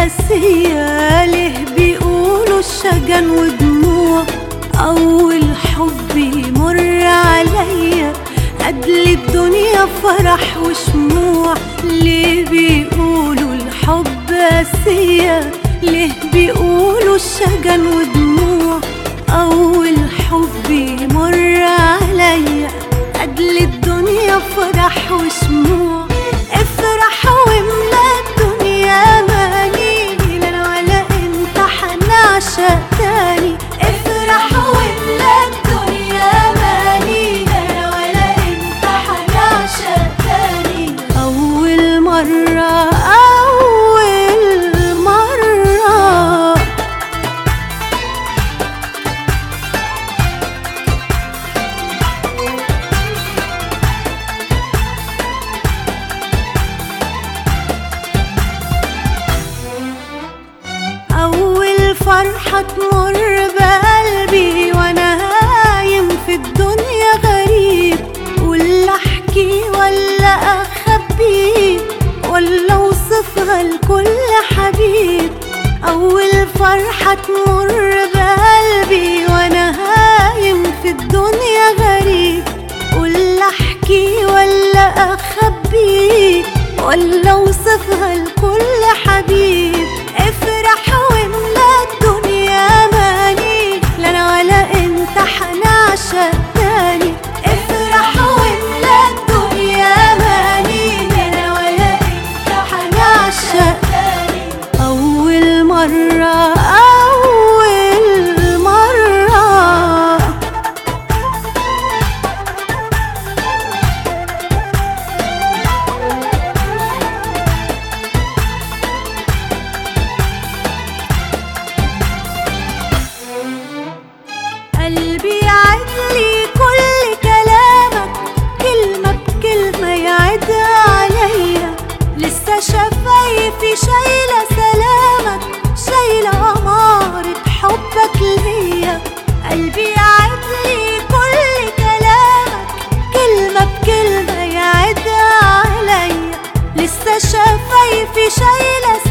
قاسية ليه بيقولوا الشجن ودموع أول حب يمر عليا قدل الدنيا فرح وشموع ليه بيقولوا الحب قاسية ليه بيقولوا الشجن ودموع أول حب يمر عليا قدل الدنيا فرح وشموع افرح واملا الدنيا مالي لا انا ولا انت حنعشق تاني افرح واملا الدنيا مالي لا انا ولا انت حنعشق تاني اول مرة اول مرة أول فرحة تمر بقلبي وأنا هايم في الدنيا غريب ولا أحكي ولا أخبي ولا أوصفها لكل حبيب أول فرحة تمر بقلبي وأنا هايم في الدنيا غريب ولا أحكي ولا أخبي ولا أوصفها لكل حبيب افرح واملا الدنيا مالي لا انا ولا انت حنعشق تاني افرح واملا الدنيا مالي لا انا ولا انت حنعشق تاني اول مرة اول مرة قلبي يعد لي كل كلامك كلمة بكلمة يعد عليا لسه شفايفي شايلة سلامك شايلة أمارة حبك ليا قلبي يعد لي كل كلامك كلمة بكلمة يعد عليا لسه شفايفي شايلة